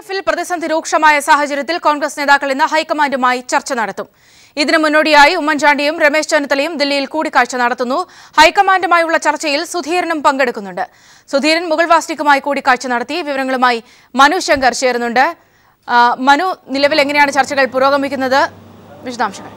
എഫിൽ പ്രതിസന്ധി രൂക്ഷമായ സാഹചര്യത്തിൽ കോൺഗ്രസ് നേതാക്കൾ ഇന്ന് ഹൈക്കമാൻഡുമായി ചർച്ച നടത്തും ഇതിനു മുന്നോടിയായി ഉമ്മൻചാണ്ടിയും രമേശ് ചെന്നിത്തലയും ദില്ലിയിൽ കൂടിക്കാഴ്ച നടത്തുന്നു ഹൈക്കമാൻഡുമായുള്ള ചർച്ചയിൽ സുധീരനും പങ്കെടുക്കുന്നുണ്ട് സുധീരൻ മുഗൾ വാസ്നിക്കുമായി കൂടിക്കാഴ്ച നടത്തി വിവരങ്ങളുമായി മനു ശങ്കർ ചേരുന്നുണ്ട് ആ, മനു നിലവിൽ എങ്ങനെയാണ് ചർച്ചകൾ പുരോഗമിക്കുന്നത് വിശദാംശങ്ങൾ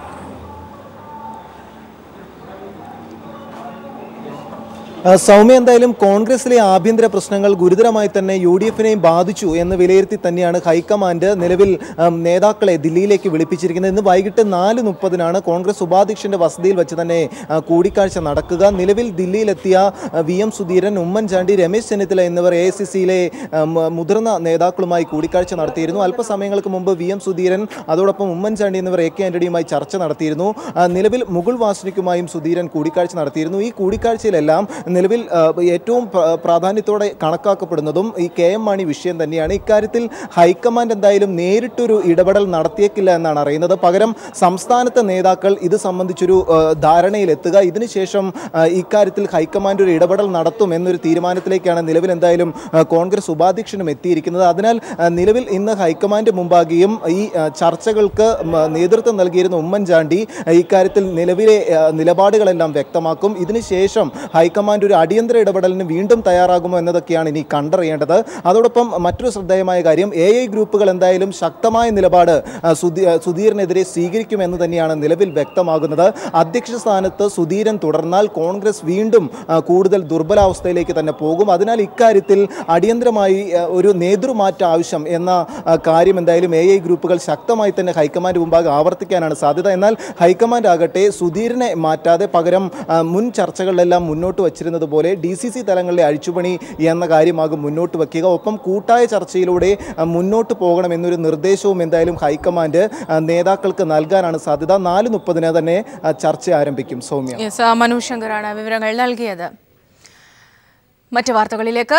ആ, സൗമ്യ എന്തായാലും കോൺഗ്രസിലെ ആഭ്യന്തര പ്രശ്നങ്ങൾ ഗുരുതരമായി തന്നെ യു ഡി എഫിനെയും ബാധിച്ചു എന്ന് വിലയിരുത്തി തന്നെയാണ് ഹൈക്കമാൻഡ് നിലവിൽ ആം, നേതാക്കളെ ദില്ലിയിലേക്ക് വിളിപ്പിച്ചിരിക്കുന്നത് ഇന്ന് വൈകിട്ട് നാല് മുപ്പതിനാണ് കോൺഗ്രസ് ഉപാധ്യക്ഷന്റെ വസതിയിൽ വെച്ച് തന്നെ ആ, കൂടിക്കാഴ്ച നടക്കുക നിലവിൽ ദില്ലിയിലെത്തിയ ആ, വി എം സുധീരൻ ഉമ്മൻചാണ്ടി രമേശ് ചെന്നിത്തല എന്നിവർ എ ഐ സി സിയിലെ മുതിർന്ന നേതാക്കളുമായി കൂടിക്കാഴ്ച നടത്തിയിരുന്നു അല്പസമയങ്ങൾക്ക് മുമ്പ് വി എം സുധീരൻ അതോടൊപ്പം ഉമ്മൻചാണ്ടി എന്നിവർ എ കെ ആന്റണിയുമായി ചർച്ച നടത്തിയിരുന്നു ആ, നിലവിൽ മുകുൾ വാസനിക്കുമായും സുധീരൻ കൂടിക്കാഴ്ച നടത്തിയിരുന്നു ഈ കൂടിക്കാഴ്ചയിലെല്ലാം നിലവിൽ ആ, ഏറ്റവും പ്ര- പ്രാധാന്യത്തോടെ കണക്കാക്കപ്പെടുന്നതും ഈ കെ എം മാണി വിഷയം തന്നെയാണ് ഇക്കാര്യത്തിൽ ഹൈക്കമാൻഡ് എന്തായാലും നേരിട്ടൊരു ഇടപെടൽ നടത്തിയേക്കില്ല എന്നാണ് അറിയുന്നത് പകരം സംസ്ഥാനത്തെ നേതാക്കൾ ഇത് സംബന്ധിച്ചൊരു ആ, ധാരണയിലെത്തുക ഇതിനുശേഷം ആ, ഇക്കാര്യത്തിൽ ഹൈക്കമാൻഡ് ഒരു ഇടപെടൽ നടത്തും എന്നൊരു തീരുമാനത്തിലേക്കാണ് നിലവിൽ എന്തായാലും ആ, കോൺഗ്രസ് ഉപാധ്യക്ഷനും എത്തിയിരിക്കുന്നത് അതിനാൽ ആ, നിലവിൽ ഇന്ന് ഹൈക്കമാൻഡ് മുമ്പാകെയും ഈ ആ, ചർച്ചകൾക്ക് മ, നേതൃത്വം നൽകിയിരുന്ന ഉമ്മൻചാണ്ടി ആ, ഇക്കാര്യത്തിൽ നിലവിലെ ആ, നിലപാടുകളെല്ലാം വ്യക്തമാക്കും ഇതിനുശേഷം ഹൈക്കമാൻഡ് ഒരു അടിയന്തര ഇടപെടലിന് വീണ്ടും തയ്യാറാകുമോ എന്നതൊക്കെയാണ് ഇനി കണ്ടറിയേണ്ടത് അതോടൊപ്പം മറ്റൊരു ശ്രദ്ധേയമായ കാര്യം എ ഐ ഗ്രൂപ്പുകൾ എന്തായാലും ശക്തമായ നിലപാട് ആ, സുധീ- ആ, സുധീറിനെതിരെ സ്വീകരിക്കുമെന്ന് തന്നെയാണ് നിലവിൽ വ്യക്തമാകുന്നത് അധ്യക്ഷ സ്ഥാനത്ത് സുധീരൻ തുടർന്നാൽ കോൺഗ്രസ് വീണ്ടും ആ, കൂടുതൽ ദുർബലാവസ്ഥയിലേക്ക് തന്നെ പോകും അതിനാൽ ഇക്കാര്യത്തിൽ അടിയന്തരമായി ആ, ഒരു നേതൃമാറ്റ ആവശ്യം എന്ന ആ, കാര്യം എന്തായാലും എ ഐ ഗ്രൂപ്പുകൾ ശക്തമായി തന്നെ ഹൈക്കമാൻഡ് മുമ്പാകെ ആവർത്തിക്കാനാണ് സാധ്യത എന്നാൽ ഹൈക്കമാൻഡ് ആകട്ടെ സുധീരനെ മാറ്റാതെ പകരം ആ, മുൻ ചർച്ചകളിലെല്ലാം മുന്നോട്ട് വച്ചിരുന്നത് പോലെ ഡി സി സി തലങ്ങളിലെ അഴിച്ചുപണി എന്ന കാര്യമാകും മുന്നോട്ട് വയ്ക്കുക ഒപ്പം കൂട്ടായ ചർച്ചയിലൂടെ ആ, മുന്നോട്ട് പോകണമെന്നൊരു നിർദ്ദേശവും എന്തായാലും ഹൈക്കമാൻഡ് ആ, നേതാക്കൾക്ക് നൽകാനാണ് സാധ്യത നാല് മുപ്പതിന് തന്നെ ആ, ചർച്ച ആരംഭിക്കും സൗമ്യ യെസ് ആ, മനു ശങ്കറാണ് വിവരങ്ങൾ നൽകിയത് മറ്റു വാർത്തകളിലേക്ക്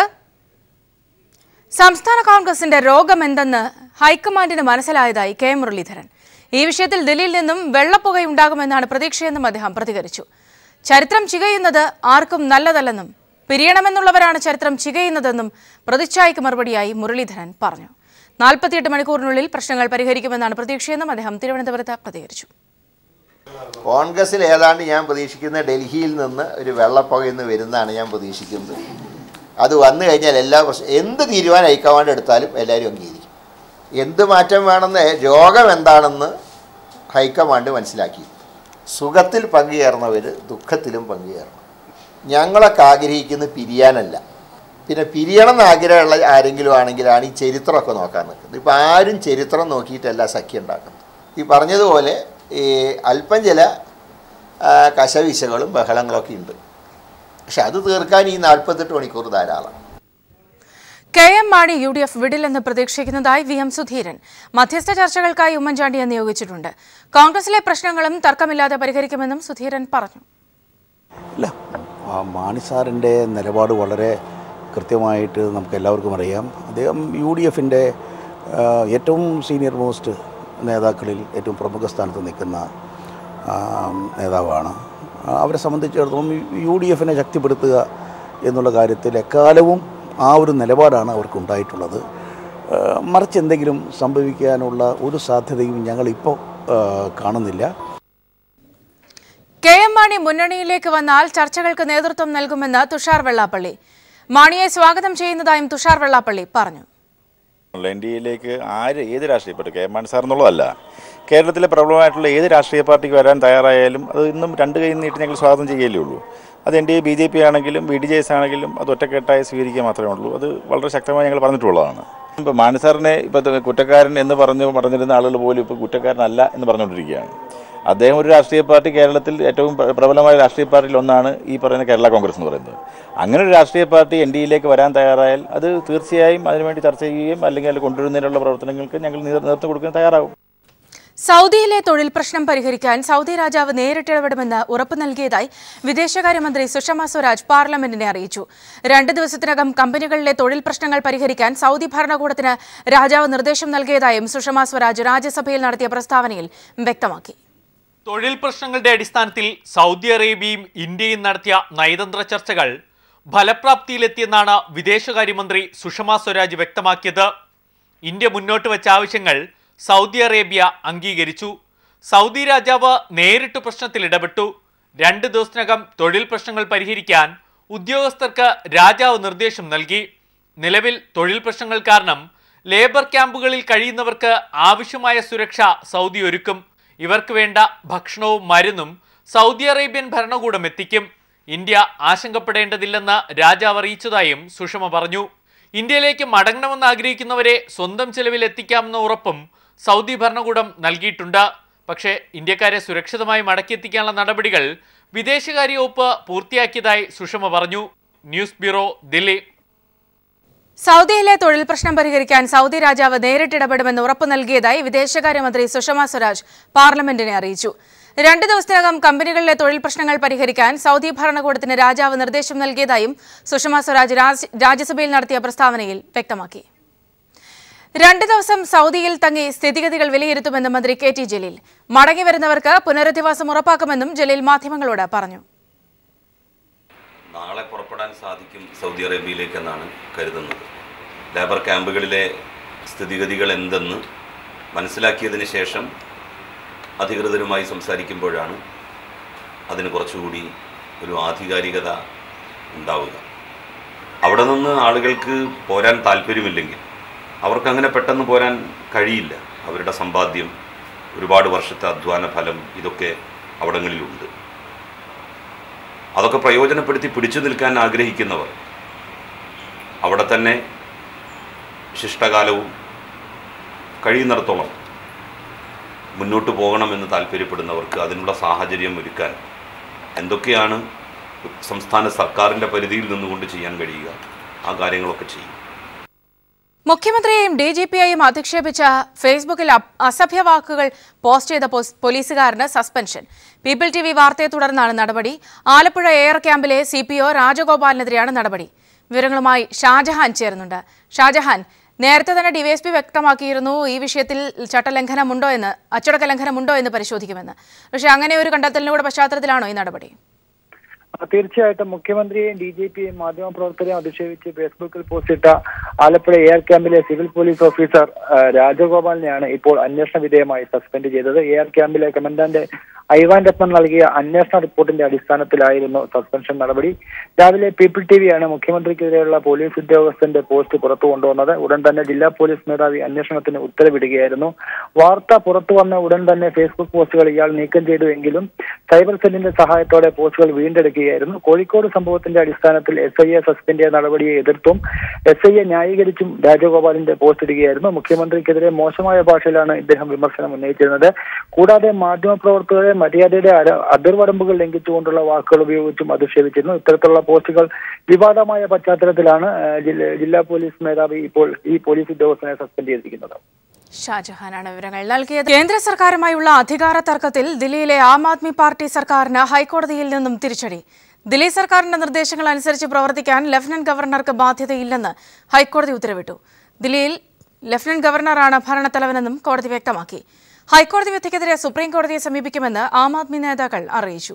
സംസ്ഥാന കോൺഗ്രസിന്റെ രോഗമെന്തെന്ന് ഹൈക്കമാൻഡിന് മനസ്സിലായതായി കെ മുരളീധരൻ ഈ വിഷയത്തിൽ ദില്ലിയിൽ നിന്നും വെള്ളപ്പുകയുണ്ടാകുമെന്നാണ് പ്രതീക്ഷയെന്നും അദ്ദേഹം പ്രതികരിച്ചു ചരിത്രം ചികയുന്നത് ആർക്കും നല്ലതല്ലെന്നും പിരിയണമെന്നുള്ളവരാണ് ചരിത്രം ചികയുന്നതെന്നും പ്രതിച്ഛായയ്ക്ക് മറുപടിയായി മുരളീധരൻ പറഞ്ഞു നാൽപ്പത്തിയെട്ട് മണിക്കൂറിനുള്ളിൽ പ്രശ്നങ്ങൾ പരിഹരിക്കുമെന്നാണ് പ്രതീക്ഷയെന്നും അദ്ദേഹം തിരുവനന്തപുരത്ത് പ്രതികരിച്ചു കോൺഗ്രസിൽ ഏതാണ്ട് ഞാൻ പ്രതീക്ഷിക്കുന്ന ഡൽഹിയിൽ നിന്ന് ഒരു വെള്ളപ്പുകയെന്ന് വരുന്നതാണ് ഞാൻ പ്രതീക്ഷിക്കുന്നത് അത് വന്നു കഴിഞ്ഞാൽ എല്ലാ പ്രശ്നം എന്ത് തീരുമാനം ഹൈക്കമാൻഡ് എടുത്താലും എല്ലാവരും അംഗീകരിക്കും എന്ത് മാറ്റം വേണമെന്ന് രോഗം എന്താണെന്ന് ഹൈക്കമാൻഡ് മനസ്സിലാക്കി സുഖത്തിൽ പങ്കുചേർന്നവർ ദുഃഖത്തിലും പങ്കുചേരണം ഞങ്ങളൊക്കെ ആഗ്രഹിക്കുന്നത് പിരിയാനല്ല പിന്നെ പിരിയണം എന്ന് ആഗ്രഹമുള്ള ആരെങ്കിലും ആണെങ്കിലാണ് ഈ ചരിത്രമൊക്കെ നോക്കാൻ നിൽക്കുന്നത് ഇപ്പോൾ ആരും ചരിത്രം നോക്കിയിട്ടല്ല സഖ്യം ഉണ്ടാക്കുന്നത് ഈ പറഞ്ഞതുപോലെ ഈ അല്പം ചില ആ, കശവിശകളും ബഹളങ്ങളൊക്കെ ഉണ്ട് പക്ഷെ അത് തീർക്കാൻ ഈ നാൽപ്പത്തെട്ട് മണിക്കൂർ ധാരാളം K M Mani U D F വിടില്ലെന്ന് പ്രതീക്ഷിക്കുന്നതായി വി എം സുധീരൻ മധ്യസ്ഥ ചർച്ചകൾക്കായി ഉമ്മൻചാണ്ടിയെ നിയോഗിച്ചിട്ടുണ്ട് കോൺഗ്രസിലെ പ്രശ്നങ്ങളും തർക്കമില്ലാതെ പരിഹരിക്കുമെന്നും സുധീരൻ പറഞ്ഞു ഇല്ല ആ മാണി സാറിൻ്റെ നിലപാട് വളരെ കൃത്യമായിട്ട് നമുക്ക് എല്ലാവർക്കും അറിയാം അദ്ദേഹം യു ഡി എഫിൻ്റെ ഏറ്റവും സീനിയർ മോസ്റ്റ് നേതാക്കളിൽ ഏറ്റവും പ്രമുഖ സ്ഥാനത്ത് നിൽക്കുന്ന ആ, നേതാവാണ് ആ, അവരെ സംബന്ധിച്ചിടത്തോളം യു ഡി എഫിനെ ശക്തിപ്പെടുത്തുക എന്നുള്ള കാര്യത്തിൽ എക്കാലവും ആ ഒരു നിലപാടാണ് അവർക്കുണ്ടായിട്ടുള്ളത് ആ, മറിച്ച് എന്തെങ്കിലും സംഭവിക്കാനുള്ള ഒരു സാധ്യതയും ഞങ്ങളിപ്പോൾ ആ, കാണുന്നില്ല കെ എം മാണി മുന്നണിയിലേക്ക് വന്നാൽ ചർച്ചകൾക്ക് നേതൃത്വം നൽകുമെന്ന് തുഷാർ വെള്ളാപ്പള്ളി മാണിയെ സ്വാഗതം ചെയ്യുന്നതായും തുഷാർ വെള്ളാപ്പള്ളി പറഞ്ഞു എൻ ഡി എയിലേക്ക് ആര് ഏത് രാഷ്ട്രീയ party K M Mani sir എന്നുള്ളതല്ല കേരളത്തിലെ പ്രബലമായിട്ടുള്ള ഏത് രാഷ്ട്രീയ പാർട്ടിക്ക് വരാൻ തയ്യാറായാലും അത് ഇന്നും രണ്ട് കൈ നീട്ടി ഞങ്ങൾ സ്വാഗതം ചെയ്യുകയല്ലേ ഉള്ളൂ അത് N D A B J P ആണെങ്കിലും ബി ഡി ജെ എസ് ആണെങ്കിലും അത് ഒറ്റക്കെട്ടായി സ്വീകരിക്കുക മാത്രമേ ഉള്ളൂ അത് വളരെ ശക്തമായി ഞങ്ങൾ പറഞ്ഞിട്ടുള്ളതാണ് ഇപ്പോൾ മാണി സാറിനെ ഇപ്പോൾ കുറ്റക്കാരൻ എന്ന് പറഞ്ഞു പറഞ്ഞിരുന്ന ആളുകൾ പോലും ഇപ്പോൾ കുറ്റക്കാരനല്ല എന്ന് പറഞ്ഞുകൊണ്ടിരിക്കുകയാണ് അദ്ദേഹം ഒരു രാഷ്ട്രീയ പാർട്ടി കേരളത്തിൽ ഏറ്റവും പ്ര- പ്രബലമായ രാഷ്ട്രീയ പാർട്ടിയിൽ ഒന്നാണ് ഈ പറയുന്ന കേരള കോൺഗ്രസ് എന്ന് പറയുന്നത് അങ്ങനെ ഒരു രാഷ്ട്രീയ പാർട്ടി എൻ ഡി എയിലേക്ക് വരാൻ തയ്യാറായാൽ അത് തീർച്ചയായും അതിനുവേണ്ടി ചർച്ച ചെയ്യുകയും അല്ലെങ്കിൽ അത് കൊണ്ടുവരുന്നതിനുള്ള പ്രവർത്തനങ്ങൾക്ക് ഞങ്ങൾ നേതൃ- നേതൃത്വം കൊടുക്കാൻ തയ്യാറാകും സൗദിയിലെ തൊഴിൽ പ്രശ്നം പരിഹരിക്കാൻ സൗദി രാജാവ് നേരിട്ടിടപെടുമെന്ന് ഉറപ്പു നൽകിയതായി വിദേശകാര്യമന്ത്രി സുഷമ സ്വരാജ് പാർലമെന്റിനെ അറിയിച്ചു രണ്ട് ദിവസത്തിനകം കമ്പനികളിലെ തൊഴിൽ പ്രശ്നങ്ങൾ പരിഹരിക്കാൻ സൗദി ഭരണകൂടത്തിന് രാജാവ് നിർദ്ദേശം നൽകിയതായും സുഷമ സ്വരാജ് രാജ്യസഭയിൽ നടത്തിയ പ്രസ്താവനയിൽ വ്യക്തമാക്കി തൊഴിൽ പ്രശ്നങ്ങളുടെ അടിസ്ഥാനത്തിൽ സൗദി അറേബ്യയും ഇന്ത്യയും നടത്തിയ നയതന്ത്ര ചർച്ചകൾ ഫലപ്രാപ്തിയിലെത്തിയെന്നാണ് വിദേശകാര്യമന്ത്രി സുഷമ സ്വരാജ് വ്യക്തമാക്കിയത് ഇന്ത്യ മുന്നോട്ട് വെച്ച ആവശ്യങ്ങൾ സൗദി അറേബ്യ അംഗീകരിച്ചു സൗദി രാജാവ് നേരിട്ട് പ്രശ്നത്തിൽ ഇടപെട്ടു രണ്ട് ദിവസത്തിനകം തൊഴിൽ പ്രശ്നങ്ങൾ പരിഹരിക്കാൻ ഉദ്യോഗസ്ഥർക്ക് രാജാവ് നിർദ്ദേശം നൽകി നിലവിൽ തൊഴിൽ പ്രശ്നങ്ങൾ കാരണം ലേബർ ക്യാമ്പുകളിൽ കഴിയുന്നവർക്ക് ആവശ്യമായ സുരക്ഷ സൗദി ഒരുക്കും ഇവർക്ക് വേണ്ട ഭക്ഷണവും മരുന്നും സൗദി അറേബ്യൻ ഭരണകൂടം എത്തിക്കും ഇന്ത്യ ആശങ്കപ്പെടേണ്ടതില്ലെന്ന് രാജാവ് അറിയിച്ചതായും സുഷമ പറഞ്ഞു ഇന്ത്യയിലേക്ക് മടങ്ങണമെന്ന് ആഗ്രഹിക്കുന്നവരെ സ്വന്തം ചെലവിൽ എത്തിക്കാമെന്ന ഉറപ്പും സൗദി ഭരണകൂടം നൽകിയിട്ടുണ്ട് പക്ഷേ ഇന്ത്യക്കാരെ സുരക്ഷിതമായി മടക്കിയെത്തിക്കാനുള്ള നടപടികൾ വിദേശകാര്യ വകുപ്പ് പൂർത്തിയാക്കിയതായി സുഷമ പറഞ്ഞു ന്യൂസ് ബ്യൂറോ ദില്ലി സൗദിയിലെ തൊഴിൽ പ്രശ്നം പരിഹരിക്കാൻ സൗദി രാജാവ് നേരിട്ടിടപെടുമെന്ന് ഉറപ്പു നൽകിയതായി വിദേശകാര്യമന്ത്രി സുഷമ സ്വരാജ് പാർലമെന്റിനെ അറിയിച്ചു രണ്ട് ദിവസത്തിനകം കമ്പനികളിലെ തൊഴിൽ പ്രശ്നങ്ങൾ പരിഹരിക്കാൻ സൗദി ഭരണകൂടത്തിന് രാജാവ് നിർദ്ദേശം നൽകിയതായും സുഷമ സ്വരാജ് രാജ്- രാജ്യസഭയിൽ നടത്തിയ പ്രസ്താവനയിൽ വ്യക്തമാക്കി രണ്ട് ദിവസം സൗദിയിൽ തങ്ങി സ്ഥിതിഗതികൾ വിലയിരുത്തുമെന്ന് മന്ത്രി കെ ടി ജലീൽ മടങ്ങിവരുന്നവർക്ക് പുനരധിവാസം ഉറപ്പാക്കുമെന്നും ജലീൽ മാധ്യമങ്ങളോട് പറഞ്ഞു നാളെ പുറപ്പെടാൻ സാധിക്കും സൗദി അറേബ്യയിലേക്കെന്നാണ് കരുതുന്നത് ലേബർ ക്യാമ്പുകളിലെ സ്ഥിതിഗതികൾ എന്തെന്ന് മനസ്സിലാക്കിയതിന് ശേഷം അധികൃതരുമായി സംസാരിക്കുമ്പോഴാണ് അതിന് കുറച്ചുകൂടി ഒരു ആധികാരികത ഉണ്ടാവുക അവിടെ നിന്ന് ആളുകൾക്ക് പോരാൻ താല്പര്യമില്ലെങ്കിൽ അവർക്കങ്ങനെ പെട്ടെന്ന് പോരാൻ കഴിയില്ല അവരുടെ സമ്പാദ്യം ഒരുപാട് വർഷത്തെ അധ്വാന ഫലം ഇതൊക്കെ അവിടങ്ങളിലുണ്ട് അതൊക്കെ പ്രയോജനപ്പെടുത്തി പിടിച്ചു നിൽക്കാൻ ആഗ്രഹിക്കുന്നവർ അവിടെ തന്നെ ശിഷ്ടകാലവും കഴിയുന്നിടത്തോളം മുന്നോട്ട് പോകണമെന്ന് താല്പര്യപ്പെടുന്നവർക്ക് അതിനുള്ള സാഹചര്യം ഒരുക്കാൻ എന്തൊക്കെയാണ് സംസ്ഥാന സർക്കാരിൻ്റെ പരിധിയിൽ നിന്നുകൊണ്ട് ചെയ്യാൻ കഴിയുക ആ കാര്യങ്ങളൊക്കെ ചെയ്യും മുഖ്യമന്ത്രിയെയും ഡി ജി പിയെയും അധിക്ഷേപിച്ച ഫേസ്ബുക്കിൽ അപ്- അസഭ്യ വാക്കുകൾ പോസ്റ്റ് ചെയ്ത പോസ്- പോലീസുകാരന് സസ്പെൻഷൻ പീപ്പിൾ ടി വി വാർത്തയെ തുടർന്നാണ് നടപടി Alappuzha AR camp C P O രാജഗോപാലിനെതിരെയാണ് നടപടി വിവരങ്ങളുമായി ഷാജഹാൻ ചേരുന്നുണ്ട് ഷാജഹാൻ നേരത്തെ തന്നെ ഡിവൈഎസ്പി വ്യക്തമാക്കിയിരുന്നു ഈ വിഷയത്തിൽ ചട്ടലംഘനമുണ്ടോ എന്ന് അച്ചടക്ക ലംഘനമുണ്ടോ എന്ന് പരിശോധിക്കുമെന്ന് പക്ഷേ അങ്ങനെ ഒരു കണ്ടെത്തലിലൂടെ പശ്ചാത്തലത്തിലാണോ ഈ നടപടി തീർച്ചയായിട്ടും മുഖ്യമന്ത്രിയെയും ഡി ജി പിയെയും മാധ്യമപ്രവർത്തകരെയും അധിക്ഷേപിച്ച് ഫേസ്ബുക്കിൽ പോസ്റ്റിട്ട Alappuzha AR camp civil police officer ആ, രാജഗോപാലിനെയാണ് ഇപ്പോൾ അന്വേഷണ വിധേയമായി സസ്പെൻഡ് ചെയ്തത് എയർ ക്യാമ്പിലെ കമാൻഡന്റ് ഐവാൻ രത്നം നൽകിയ അന്വേഷണ റിപ്പോർട്ടിന്റെ അടിസ്ഥാനത്തിലായിരുന്നു സസ്പെൻഷൻ നടപടി രാവിലെ പീപ്പിൾ ടി വിയാണ് മുഖ്യമന്ത്രിക്കെതിരെയുള്ള പോലീസ് ഉദ്യോഗസ്ഥന്റെ പോസ്റ്റ് പുറത്തു കൊണ്ടുവന്നത് ഉടൻ തന്നെ ജില്ലാ പോലീസ് മേധാവി അന്വേഷണത്തിന് ഉത്തരവിടുകയായിരുന്നു വാർത്ത പുറത്തു വന്ന ഉടൻ തന്നെ ഫേസ്ബുക്ക് പോസ്റ്റുകൾ ഇയാൾ നീക്കം ചെയ്തു എങ്കിലും സൈബർ സെല്ലിന്റെ സഹായത്തോടെ പോസ്റ്റുകൾ വീണ്ടെടുക്കുകയായിരുന്നു കോഴിക്കോട് സംഭവത്തിന്റെ അടിസ്ഥാനത്തിൽ എസ് ഐ എ സസ്പെൻഡ് ചെയ്ത നടപടിയെ എതിർത്തും എസ് ഐ എ ന്യായീകരിച്ചും രാജഗോപാലിന്റെ പോസ്റ്റ് ഇടുകയായിരുന്നു മുഖ്യമന്ത്രിക്കെതിരെ മോശമായ ഭാഷയിലാണ് ഇദ്ദേഹം വിമർശനം ഉന്നയിച്ചിരുന്നത് കൂടാതെ മാധ്യമപ്രവർത്തകരെ മര്യാദയുടെ അര- അതിർവരമ്പുകൾ ലംഘിച്ചുകൊണ്ടുള്ള വാക്കുകൾ ഉപയോഗിച്ചും അധിക്ഷേപിച്ചിരുന്നു ഇത്തരത്തിലുള്ള പോസ്റ്റുകൾ വിവാദമായ പശ്ചാത്തലത്തിലാണ് ആ, ജില്ല- ജില്ലാ പോലീസ് മേധാവി ഇപ്പോൾ ഈ പോലീസ് ഉദ്യോഗസ്ഥനെ സസ്പെൻഡ് ചെയ്തിരിക്കുന്നത് ഷാജഹാനാണ് വിവരങ്ങൾ നൽകിയത് കേന്ദ്ര സർക്കാരുമായുള്ള അധികാര തർക്കത്തിൽ ദില്ലിയിലെ ആം ആദ്മി പാർട്ടി സർക്കാരിന് ഹൈക്കോടതിയിൽ നിന്നും തിരിച്ചടി ദില്ലി സർക്കാരിന്റെ നിർദ്ദേശങ്ങൾ അനുസരിച്ച് പ്രവർത്തിക്കാൻ ലഫ്റ്റനന്റ് ഗവർണർക്ക് ബാധ്യതയില്ലെന്ന് ഹൈക്കോടതി ഉത്തരവിട്ടു ദില്ലിയിൽ ലഫ്റ്റനന്റ് ഗവർണറാണ് ഭരണത്തലവനെന്നും കോടതി വ്യക്തമാക്കി ഹൈക്കോടതി വിധിക്കെതിരെ സുപ്രീം കോടതിയെ സമീപിക്കുമെന്ന് ആം ആദ്മി നേതാക്കൾ അറിയിച്ചു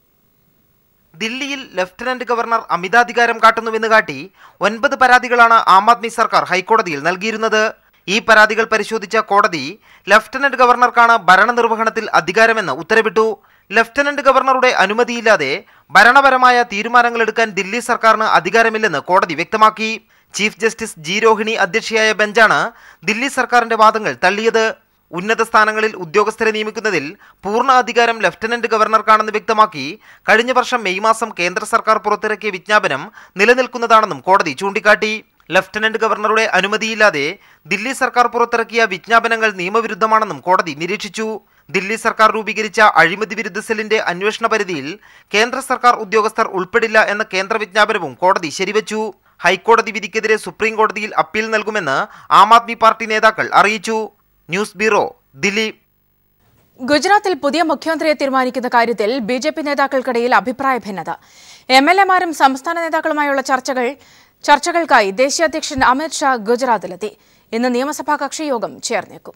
ദില്ലിയിൽ ലഫ്റ്റനന്റ് ഗവർണർ അമിതാധികാരം കാട്ടുന്നുവെന്ന് കാട്ടി ഒൻപത് പരാതികളാണ് ആം ആദ്മി സർക്കാർ ഹൈക്കോടതിയിൽ നൽകിയിരുന്നത് ഈ പരാതികൾ പരിശോധിച്ച കോടതി ലഫ്റ്റനന്റ് ഗവർണർക്കാണ് ഭരണനിർവഹണത്തിൽ അധികാരമെന്ന് ഉത്തരവിട്ടു ലഫ്റ്റനന്റ് ഗവർണറുടെ അനുമതിയില്ലാതെ ഭരണപരമായ തീരുമാനങ്ങൾ എടുക്കാൻ ദില്ലി സർക്കാരിന് അധികാരമില്ലെന്ന് കോടതി വ്യക്തമാക്കി ചീഫ് ജസ്റ്റിസ് ജി രോഹിണി അധ്യക്ഷയായ ബെഞ്ചാണ് ദില്ലി സർക്കാരിന്റെ വാദങ്ങൾ തള്ളിയത് ഉന്നത സ്ഥാനങ്ങളിൽ ഉദ്യോഗസ്ഥരെ നിയമിക്കുന്നതിൽ പൂർണ്ണ അധികാരം ലഫ്റ്റനന്റ് ഗവർണർക്കാണെന്ന് വ്യക്തമാക്കി കഴിഞ്ഞ വർഷം മെയ് മാസം കേന്ദ്ര സർക്കാർ പുറത്തിറക്കിയ വിജ്ഞാപനം നിലനിൽക്കുന്നതാണെന്നും കോടതി ചൂണ്ടിക്കാട്ടി ലഫ്റ്റനന്റ് ഗവർണറുടെ അനുമതിയില്ലാതെ ദില്ലി സർക്കാർ പുറത്തിറക്കിയ വിജ്ഞാപനങ്ങൾ നിയമവിരുദ്ധമാണെന്നും കോടതി നിരീക്ഷിച്ചു ദില്ലി സർക്കാർ രൂപീകരിച്ച അഴിമതി വിരുദ്ധ സെല്ലിന്റെ അന്വേഷണ പരിധിയിൽ കേന്ദ്ര സർക്കാർ ഉദ്യോഗസ്ഥർ ഉൾപ്പെടില്ല എന്ന കേന്ദ്ര വിജ്ഞാപനവും കോടതി ശരിവച്ചു ഹൈക്കോടതി വിധിക്കെതിരെ സുപ്രീം കോടതിയിൽ അപ്പീൽ നൽകുമെന്ന് ആം ആദ്മി പാർട്ടി നേതാക്കൾ അറിയിച്ചു ന്യൂസ് ബ്യൂറോ ദില്ലി ഗുജറാത്തിൽ പുതിയ മുഖ്യമന്ത്രിയെ തീരുമാനിക്കുന്ന കാര്യത്തിൽ ബി ജെ പി നേതാക്കൾക്കിടയിൽ അഭിപ്രായ ഭിന്നത എം എൽ എമാരും സംസ്ഥാന നേതാക്കളുമായുള്ള ചർച്ചകൾ ചർച്ചകൾക്കായി ദേശീയ അധ്യക്ഷൻ അമിത് ഷാ ഗുജറാത്തിലെത്തി ഇന്ന് നിയമസഭാ കക്ഷി യോഗം ചേർന്നേക്കും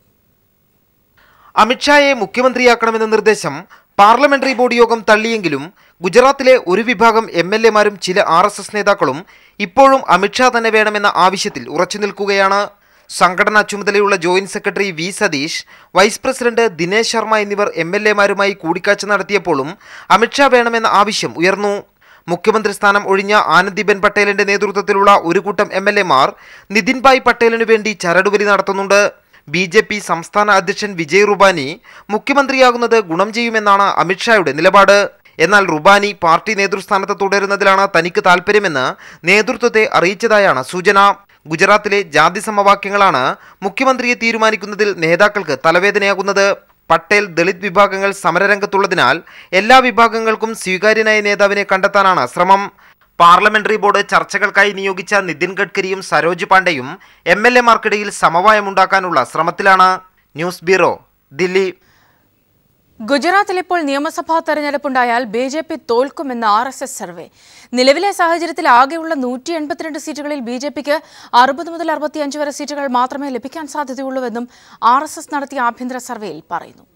അമിത്ഷായെ മുഖ്യമന്ത്രിയാക്കണമെന്ന നിർദ്ദേശം പാർലമെന്ററി ബോർഡ് യോഗം തള്ളിയെങ്കിലും ഗുജറാത്തിലെ ഒരു വിഭാഗം എം എൽ എമാരും ചില ആർ എസ് എസ് നേതാക്കളും ഇപ്പോഴും അമിത്ഷാ തന്നെ വേണമെന്ന ആവശ്യത്തിൽ ഉറച്ചു നിൽക്കുകയാണ് സംഘടനാ ചുമതലയുള്ള joint secretary V Satheesh vice president Dinesh Sharma എന്നിവർ എം എൽ എമാരുമായി കൂടിക്കാഴ്ച നടത്തിയപ്പോഴും അമിത്ഷാ വേണമെന്ന ആവശ്യം ഉയർന്നു മുഖ്യമന്ത്രി സ്ഥാനം ഒഴിഞ്ഞ ആനന്ദിബെൻ പട്ടേലിന്റെ നേതൃത്വത്തിലുള്ള ഒരു കൂട്ടം എം എൽ എമാർ നിതിൻഭായ് പട്ടേലിനു വേണ്ടി ചരടുവലി നടത്തുന്നുണ്ട് ബി ജെ പി സംസ്ഥാന അധ്യക്ഷൻ വിജയ് റുബാനി മുഖ്യമന്ത്രിയാകുന്നത് ഗുണം ചെയ്യുമെന്നാണ് അമിത്ഷായുടെ നിലപാട് എന്നാൽ റുബാനി പാർട്ടി നേതൃസ്ഥാനത്ത് തുടരുന്നതിലാണ് തനിക്ക് താൽപ്പര്യമെന്ന് നേതൃത്വത്തെ അറിയിച്ചതായാണ് സൂചന ഗുജറാത്തിലെ ജാതി സമവാക്യങ്ങളാണ് മുഖ്യമന്ത്രിയെ തീരുമാനിക്കുന്നതിൽ നേതാക്കൾക്ക് തലവേദനയാകുന്നത് പട്ടേൽ ദളിത് വിഭാഗങ്ങൾ സമരരംഗത്തുള്ളതിനാൽ എല്ലാ വിഭാഗങ്ങൾക്കും സ്വീകാര്യനായ നേതാവിനെ കണ്ടെത്താനാണ് ശ്രമം പാർലമെന്ററി ബോർഡ് ചർച്ചകൾക്കായി നിയോഗിച്ച നിതിൻ ഗഡ്കരിയും സരോജ് പാണ്ഡെയും എം എൽ എമാർക്കിടയിൽ സമവായമുണ്ടാക്കാനുള്ള ശ്രമത്തിലാണ് ന്യൂസ് ബ്യൂറോ ദില്ലി ഗുജറാത്തിൽ ഇപ്പോൾ നിയമസഭാ തെരഞ്ഞെടുപ്പുണ്ടായാൽ ബി ജെ പി തോൽക്കുമെന്ന് ആർ എസ് എസ് സർവേ നിലവിലെ സാഹചര്യത്തിൽ ആകെയുള്ള നൂറ്റി എൺപത്തിരണ്ട് സീറ്റുകളിൽ ബി ജെ പിക്ക് അറുപത് മുതൽ അറുപത്തിയഞ്ച് വരെ സീറ്റുകൾ മാത്രമേ ലഭിക്കാൻ സാധ്യതയുള്ളൂവെന്നും ആർ എസ് എസ് നടത്തിയ ആഭ്യന്തര സർവേയിൽ പറയുന്നു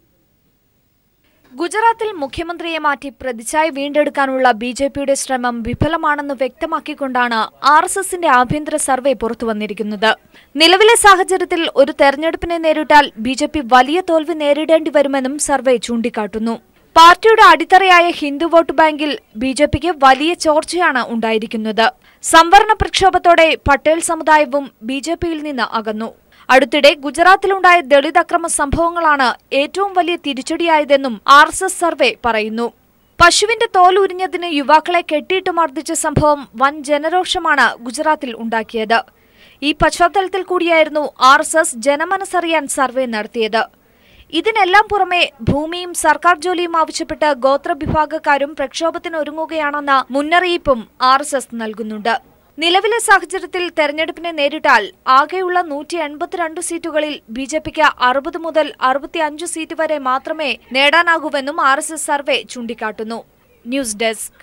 ഗുജറാത്തിൽ മുഖ്യമന്ത്രിയെ മാറ്റി പ്രതിച്ഛായ വീണ്ടെടുക്കാനുള്ള ബി ജെ പിയുടെ ശ്രമം വിഫലമാണെന്ന് വ്യക്തമാക്കിക്കൊണ്ടാണ് ആർ എസ് എസിന്റെ ആഭ്യന്തര സർവേ പുറത്തുവന്നിരിക്കുന്നത് നിലവിലെ സാഹചര്യത്തിൽ ഒരു തെരഞ്ഞെടുപ്പിനെ നേരിട്ടാൽ ബി ജെ പി വലിയ തോൽവി നേരിടേണ്ടി വരുമെന്നും സർവേ ചൂണ്ടിക്കാട്ടുന്നു പാർട്ടിയുടെ അടിത്തറയായ ഹിന്ദു വോട്ട് ബാങ്കിൽ ബി ജെ പിക്ക് വലിയ ചോർച്ചയാണ് ഉണ്ടായിരിക്കുന്നത് സംവരണ പ്രക്ഷോഭത്തോടെ പട്ടേൽ സമുദായവും ബി ജെ പിയിൽ നിന്ന് അകന്നു അടുത്തിടെ ഗുജറാത്തിലുണ്ടായ ദളിത് അക്രമ സംഭവങ്ങളാണ് ഏറ്റവും വലിയ തിരിച്ചടിയായതെന്നും ആർ എസ് എസ് സർവേ പറയുന്നു പശുവിന്റെ തോൽ ഉരിഞ്ഞതിന് യുവാക്കളെ കെട്ടിയിട്ട് മർദ്ദിച്ച സംഭവം വൻ ജനരോഷമാണ് ഗുജറാത്തിൽ ഉണ്ടാക്കിയത് ഈ പശ്ചാത്തലത്തിൽ കൂടിയായിരുന്നു ആർ എസ് എസ് ജനമനസ്സറിയാൻ സർവേ നടത്തിയത് ഇതിനെല്ലാം പുറമെ ഭൂമിയും സർക്കാർ ജോലിയും ആവശ്യപ്പെട്ട് ഗോത്രവിഭാഗക്കാരും പ്രക്ഷോഭത്തിനൊരുങ്ങുകയാണെന്ന മുന്നറിയിപ്പും ആർ എസ് എസ് നൽകുന്നുണ്ട് നിലവിലെ സാഹചര്യത്തിൽ തെരഞ്ഞെടുപ്പിനെ നേരിട്ടാൽ ആകെയുള്ള നൂറ്റി എൺപത്തിരണ്ട് സീറ്റുകളിൽ ബി ജെ പിക്ക് അറുപത് മുതൽ അറുപത്തിയഞ്ച് സീറ്റ് വരെ മാത്രമേ നേടാനാകൂവെന്നും ആർ എസ് എസ് സർവേ ചൂണ്ടിക്കാട്ടുന്നു ന്യൂസ് ഡെസ്ക്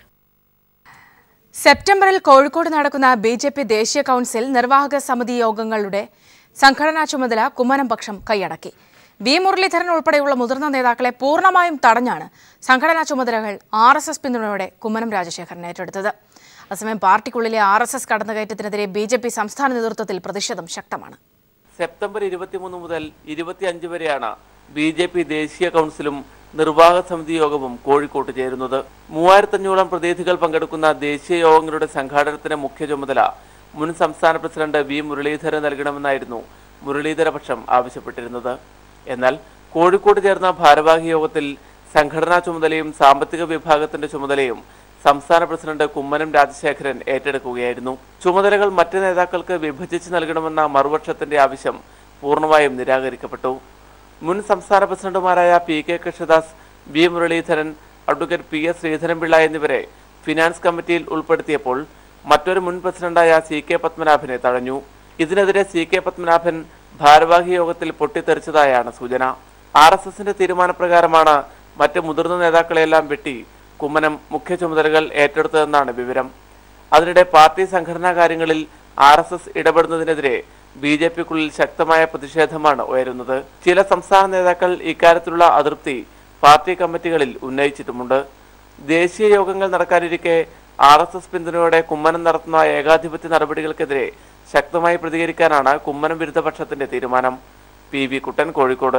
സെപ്റ്റംബറിൽ കോഴിക്കോട് നടക്കുന്ന ബി ജെ പി ദേശീയ കൌൺസിൽ നിർവാഹക സമിതി യോഗങ്ങളുടെ സംഘടനാ ചുമതല കുമ്മനം പക്ഷം കൈയടക്കി വി മുരളീധരൻ ഉൾപ്പെടെയുള്ള മുതിർന്ന നേതാക്കളെ പൂർണ്ണമായും തടഞ്ഞാണ് സംഘടനാ ചുമതലകൾ ആർ എസ് എസ് പിന്തുണയോടെ കുമ്മനം രാജശേഖരൻ ഏറ്റെടുത്തത് അതേസമയം പാർട്ടിക്കുള്ളിലെ ആർ എസ് എസ് കടന്നുകയറ്റത്തിനെതിരെ ബി ജെ പി സംസ്ഥാന നേതൃത്വത്തിൽ പ്രതിഷേധം ശക്തമാണ് സെപ്റ്റംബർ ഇരുപത്തിമൂന്ന് മുതൽ ഇരുപത്തിയഞ്ച് വരെയാണ് ബി ജെ പി ദേശീയ കൗൺസിലും നിർവാഹക സമിതി യോഗവും കോഴിക്കോട്ട് ചേരുന്നത് മൂവായിരത്തഞ്ഞൂറോളം പ്രതിനിധികൾ പങ്കെടുക്കുന്ന ദേശീയ യോഗങ്ങളുടെ സംഘാടനത്തിന് മുഖ്യ ചുമതല മുൻ സംസ്ഥാന പ്രസിഡന്റ് വി മുരളീധരൻ നൽകണമെന്നായിരുന്നു മുരളീധരപക്ഷം ആവശ്യപ്പെട്ടിരുന്നത് എന്നാൽ കോഴിക്കോട് ചേർന്ന ഭാരവാഹി യോഗത്തിൽ സംഘടനാ ചുമതലയും സാമ്പത്തിക വിഭാഗത്തിന്റെ ചുമതലയും സംസ്ഥാന പ്രസിഡന്റ് കുമ്മനം രാജശേഖരൻ ഏറ്റെടുക്കുകയായിരുന്നു ചുമതലകൾ മറ്റ് നേതാക്കൾക്ക് വിഭജിച്ച് നൽകണമെന്ന മറുപക്ഷത്തിന്റെ ആവശ്യം പൂർണ്ണമായും നിരാകരിക്കപ്പെട്ടു മുൻ സംസ്ഥാന പ്രസിഡന്റുമാരായ P K Krishnadas V Muraleedharan advocate P S Sreedharan Pillai എന്നിവരെ ഫിനാൻസ് കമ്മിറ്റിയിൽ ഉൾപ്പെടുത്തിയപ്പോൾ മറ്റൊരു മുൻ പ്രസിഡന്റായ സി കെ പത്മനാഭനെ തഴഞ്ഞു ഇതിനെതിരെ സി കെ പത്മനാഭൻ ഭാരവാഹി യോഗത്തിൽ പൊട്ടിത്തെറിച്ചതായാണ് സൂചന ആർ എസ് എസിന്റെ തീരുമാനപ്രകാരമാണ് മറ്റ് മുതിർന്ന നേതാക്കളെല്ലാം വെട്ടി കുമ്മനം മുഖ്യ ചുമതലകൾ ഏറ്റെടുത്തതെന്നാണ് വിവരം അതിനിടെ പാർട്ടി സംഘടനാ കാര്യങ്ങളിൽ ആർ എസ് എസ് ഇടപെടുന്നതിനെതിരെ ബി ജെ പിക്കുള്ളിൽ ശക്തമായ പ്രതിഷേധമാണ് ഉയരുന്നത് ചില സംസ്ഥാന നേതാക്കൾ ഇക്കാര്യത്തിലുള്ള അതൃപ്തി പാർട്ടി കമ്മിറ്റികളിൽ ഉന്നയിച്ചിട്ടുമുണ്ട് ദേശീയ യോഗങ്ങൾ നടക്കാനിരിക്കെ ആർ എസ് എസ് പിന്തുണയോടെ കുമ്മനം നടത്തുന്ന ഏകാധിപത്യ നടപടികൾക്കെതിരെ ശക്തമായി പ്രതികരിക്കാനാണ് കുമ്മനം വിരുദ്ധപക്ഷത്തിന്റെ തീരുമാനം P V Kuttan Kozhikode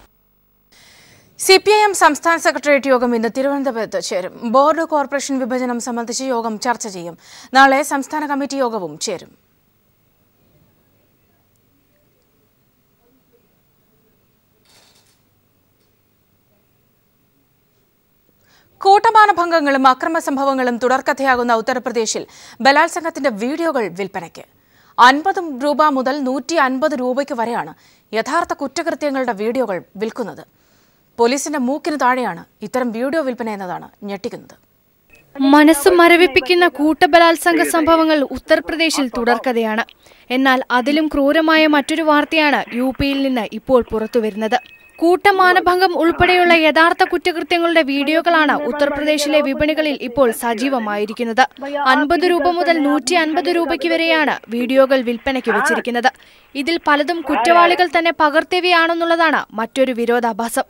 C P I M സംസ്ഥാന സെക്രട്ടേറിയറ്റ് യോഗം ഇന്ന് തിരുവനന്തപുരത്ത് ചേരും ബോർഡ് കോർപ്പറേഷൻ വിഭജനം സംബന്ധിച്ച് യോഗം ചർച്ച ചെയ്യും നാളെ സംസ്ഥാന കമ്മിറ്റി യോഗവും ചേരും കൂട്ടമാനഭംഗങ്ങളും അക്രമ സംഭവങ്ങളും തുടർക്കഥയാകുന്ന ഉത്തർപ്രദേശിൽ ബലാത്സംഗത്തിന്റെ വീഡിയോകൾ വിൽപ്പനയ്ക്ക് അൻപത് രൂപ മുതൽ നൂറ്റി അൻപത് രൂപയ്ക്ക് വരെയാണ് യഥാർത്ഥ കുറ്റകൃത്യങ്ങളുടെ വീഡിയോകൾ വിൽക്കുന്നത് പോലീസിന്റെ മൂക്കിന് താഴെയാണ് ഇത്തരം വീഡിയോ വിൽപ്പന എന്നതാണ് ഞെട്ടിക്കുന്നത് മനസ്സ് മരവിപ്പിക്കുന്ന കൂട്ടബലാത്സംഗ സംഭവങ്ങൾ ഉത്തർപ്രദേശിൽ തുടർക്കഥയാണ് എന്നാൽ അതിലും ക്രൂരമായ മറ്റൊരു വാർത്തയാണ് യു പിയിൽ നിന്ന് ഇപ്പോൾ പുറത്തുവരുന്നത് കൂട്ടമാനഭംഗം ഉൾപ്പെടെയുള്ള യഥാർത്ഥ കുറ്റകൃത്യങ്ങളുടെ വീഡിയോകളാണ് ഉത്തർപ്രദേശിലെ വിപണികളിൽ ഇപ്പോൾ സജീവമായിരിക്കുന്നത് അൻപത് രൂപ മുതൽ നൂറ്റി അൻപത് രൂപയ്ക്ക് വരെയാണ് വീഡിയോകൾ വിൽപ്പനയ്ക്ക് വെച്ചിരിക്കുന്നത് ഇതിൽ പലതും കുറ്റവാളികൾ തന്നെ പകർത്തിയവയാണെന്നുള്ളതാണ് മറ്റൊരു വിരോധാഭാസം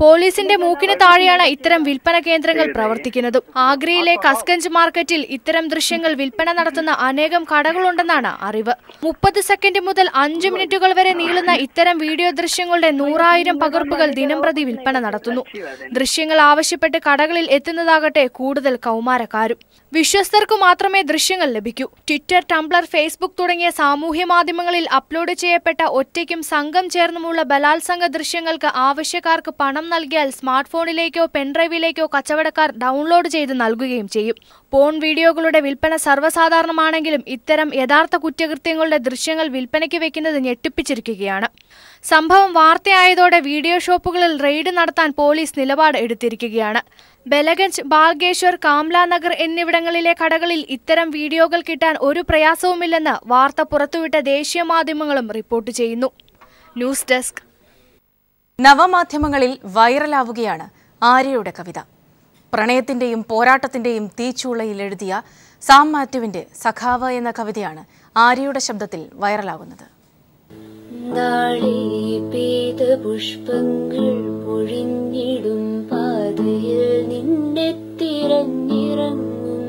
പോലീസിന്റെ മൂക്കിന് താഴെയാണ് ഇത്തരം വിൽപ്പന കേന്ദ്രങ്ങൾ പ്രവർത്തിക്കുന്നതും ആഗ്രയിലെ കസ്കഞ്ച് മാർക്കറ്റിൽ ഇത്തരം ദൃശ്യങ്ങൾ വിൽപ്പന നടത്തുന്ന അനേകം കടകളുണ്ടെന്നാണ് അറിവ് മുപ്പത് സെക്കൻഡ് മുതൽ അഞ്ചു മിനിറ്റുകൾ വരെ നീളുന്ന ഇത്തരം വീഡിയോ ദൃശ്യങ്ങളുടെ നൂറായിരം പകർപ്പുകൾ ദിനംപ്രതി വിൽപ്പന നടത്തുന്നു ദൃശ്യങ്ങൾ ആവശ്യപ്പെട്ട് കടകളിൽ എത്തുന്നതാകട്ടെ കൂടുതൽ കൗമാരക്കാരും വിശ്വസ്തർക്കു മാത്രമേ ദൃശ്യങ്ങൾ ലഭിക്കൂ ട്വിറ്റർ ടംബ്ലർ ഫേസ്ബുക്ക് തുടങ്ങിയ സാമൂഹ്യ മാധ്യമങ്ങളിൽ അപ്ലോഡ് ചെയ്യപ്പെട്ട ഒറ്റയ്ക്കും സംഘം ചേർന്നുമുള്ള ബലാത്സംഗ ദൃശ്യങ്ങൾക്ക് ആവശ്യക്കാർക്ക് പണം നൽകിയാൽ സ്മാർട്ട് ഫോണിലേക്കോ പെൻഡ്രൈവിലേക്കോ കച്ചവടക്കാർ ഡൗൺലോഡ് ചെയ്ത് നൽകുകയും ചെയ്യും പോൺ വീഡിയോകളുടെ വിൽപ്പന സർവ്വസാധാരണമാണെങ്കിലും ഇത്തരം യഥാർത്ഥ കുറ്റകൃത്യങ്ങളുടെ ദൃശ്യങ്ങൾ വിൽപ്പനയ്ക്ക് വെക്കുന്നത് ഞെട്ടിപ്പിച്ചിരിക്കുകയാണ് സംഭവം വാർത്തയായതോടെ വീഡിയോ ഷോപ്പുകളിൽ റെയ്ഡ് നടത്താൻ പോലീസ് നിലപാട് എടുത്തിരിക്കുകയാണ് ബലഗഞ്ച് ബാൽഗേശ്വർ കാംല നഗർ എന്നിവിടങ്ങളിലെ കടകളിൽ ഇത്തരം വീഡിയോകൾ കിട്ടാൻ ഒരു പ്രയാസവുമില്ലെന്ന് വാർത്ത പുറത്തുവിട്ട ദേശീയ മാധ്യമങ്ങളും റിപ്പോർട്ട് ചെയ്യുന്നു ന്യൂസ് ഡെസ്ക് നവമാധ്യമങ്ങളിൽ വൈറലാവുകയാണ് ആര്യയുടെ കവിത പ്രണയത്തിന്റെയും പോരാട്ടത്തിന്റെയും തീച്ചൂളയിൽ എഴുതിയ സാം മാത്യുവിന്റെ സഖാവ് എന്ന കവിതയാണ് ആര്യയുടെ ശബ്ദത്തിൽ വൈറലാകുന്നത് നാളെ പെയ്ത പുഷ്പങ്ങൾ പൊഴിഞ്ഞിടും പാതയിൽ നിന്നെ തിരഞ്ഞിറങ്ങും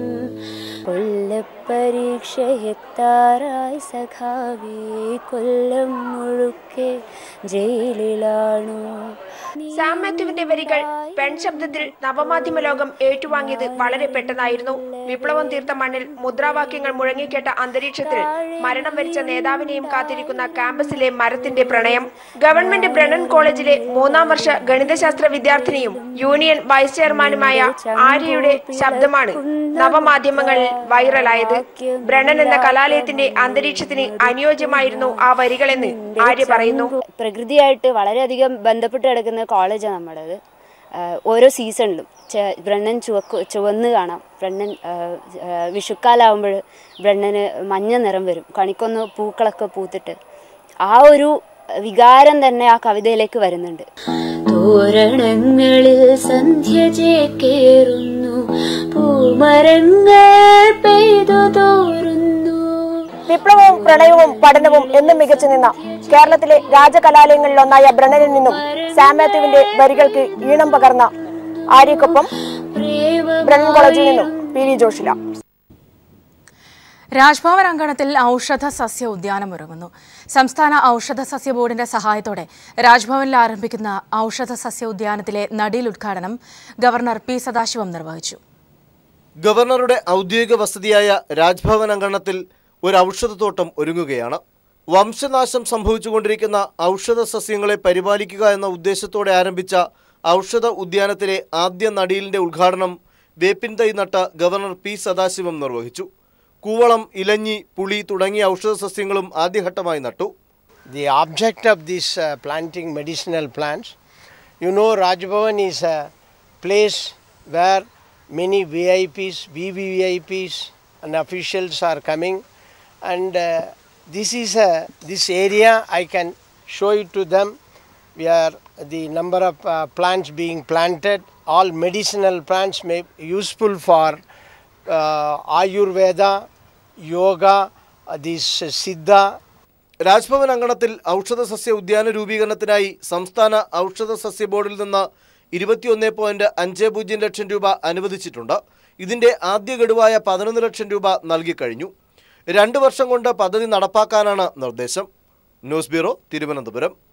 കൊല്ലപ്പരീക്ഷയെത്താറായി സഖാവേ കൊല്ലം മുഴുക്കെ ജയിലിലാണോ സാം മാത്യുവിന്റെ വരികൾ പെൺശബ്ദത്തിൽ നവമാധ്യമ ലോകം ഏറ്റുവാങ്ങിയത് വളരെ പെട്ടെന്നായിരുന്നു വിപ്ലവം തീർത്ത മണ്ണിൽ മുദ്രാവാക്യങ്ങൾ മുഴങ്ങിക്കേട്ട അന്തരീക്ഷത്തിൽ മരണം വരിച്ച നേതാവിനെയും കാത്തിരിക്കുന്ന ക്യാമ്പസിലെ മരത്തിന്റെ പ്രണയം ഗവൺമെന്റ് ബ്രണ്ണൻ കോളേജിലെ മൂന്നാം വർഷ ഗണിതശാസ്ത്ര വിദ്യാർത്ഥിനിയും യൂണിയൻ വൈസ് ചെയർമാനുമായ ആര്യയുടെ ശബ്ദമാണ് നവമാധ്യമങ്ങളിൽ വൈറലായത് ബ്രണ്ണൻ എന്ന കലാലയത്തിന്റെ അന്തരീക്ഷത്തിന് അനുയോജ്യമായിരുന്നു ആ വരികളെന്ന് ആര്യ പറയുന്നു പ്രകൃതിയായിട്ട് വളരെയധികം ബന്ധപ്പെട്ട് കിടക്കുന്ന കോളേജാണ് നമ്മുടേത് ആഹ് ഓരോ സീസണിലും ചെ- ബ്രണ്ണൻ ചുവക്ക് ചുവന്ന് കാണാം ബ്രണ്ണൻ ആഹ് ആഹ് വിഷുക്കാലാവുമ്പോൾ ബ്രണ്ണന് മഞ്ഞ നിറം വരും കണിക്കൊന്ന് പൂക്കളൊക്കെ പൂത്തിട്ട് ആ ഒരു വികാരം തന്നെ ആ കവിതയിലേക്ക് വരുന്നുണ്ട് തോരണങ്ങളിൽ സന്ധ്യ ചേക്കേറുന്നു പൂമരങ്ങൾ പെയ്തു തോറുന്നു വിപ്ലവവും പ്രണയവും പഠനവും എന്നും മികച്ചു നിന്ന കേരളത്തിലെ രാജകലാലയങ്ങളിലൊന്നായ ബ്രണ്ണനിൽ നിന്നും സാം മാത്യുവിന്റെ വരികൾക്ക് ഈണം പകർന്ന ആര്യക്കൊപ്പം ബ്രണ്ണൻ കോളേജിൽ നിന്നും പി വി ജോഷില രാജ്ഭവൻ അങ്കണത്തിൽ ഔഷധ സസ്യ ഉദ്യാനം ഒരുങ്ങുന്നു സംസ്ഥാന ഔഷധ സസ്യ ബോർഡിന്റെ സഹായത്തോടെ രാജ്ഭവനിൽ ആരംഭിക്കുന്ന ഔഷധ സസ്യ ഉദ്യാനത്തിലെ നടീൽ ഉദ്ഘാടനം ഗവർണർ പി സദാശിവം നിർവഹിച്ചു ഗവർണറുടെ ഔദ്യോഗിക വസതിയായ രാജ്ഭവൻ അങ്കണത്തിൽ ഒരു ഔഷധത്തോട്ടം ഒരുങ്ങുകയാണ് വംശനാശം സംഭവിച്ചുകൊണ്ടിരിക്കുന്ന ഔഷധ സസ്യങ്ങളെ പരിപാലിക്കുക എന്ന ഉദ്ദേശത്തോടെ ആരംഭിച്ച ഔഷധ ഉദ്യാനത്തിലെ ആദ്യ നടീലിന്റെ ഉദ്ഘാടനം വേപ്പിൻ തൈ നട്ട ഗവർണർ പി സദാശിവം നിർവഹിച്ചു കൂവളം ഇലഞ്ഞി പുളി തുടങ്ങിയ ഔഷധ സസ്യങ്ങളും ആദ്യഘട്ടമായി നട്ടു the object of this uh, planting medicinal plants. You know, Rajbhavan is a place where many VIPs, VVIPs, and officials are coming, and uh, this is a this area I can show it to them. Where the number of uh, plants being planted, all medicinal plants may useful for uh, Ayurveda, yoga, uh, this uh, Siddha, Raj Bhavan അങ്കണത്തിൽ ഔഷധ സസ്യ ഉദ്യാന രൂപീകരണത്തിനായി സംസ്ഥാന ഔഷധ സസ്യ ബോർഡിൽ നിന്ന് ഇരുപത്തിയൊന്ന് point അഞ്ച് പൂജ്യം ലക്ഷം രൂപ അനുവദിച്ചിട്ടുണ്ട് ഇതിന്റെ ആദ്യ ഗഡുവായ പതിനൊന്ന് ലക്ഷം രൂപ നൽകിക്കഴിഞ്ഞു രണ്ട് വർഷം കൊണ്ട് പദ്ധതി നടപ്പാക്കാനാണ് നിർദ്ദേശം ന്യൂസ് ബ്യൂറോ തിരുവനന്തപുരം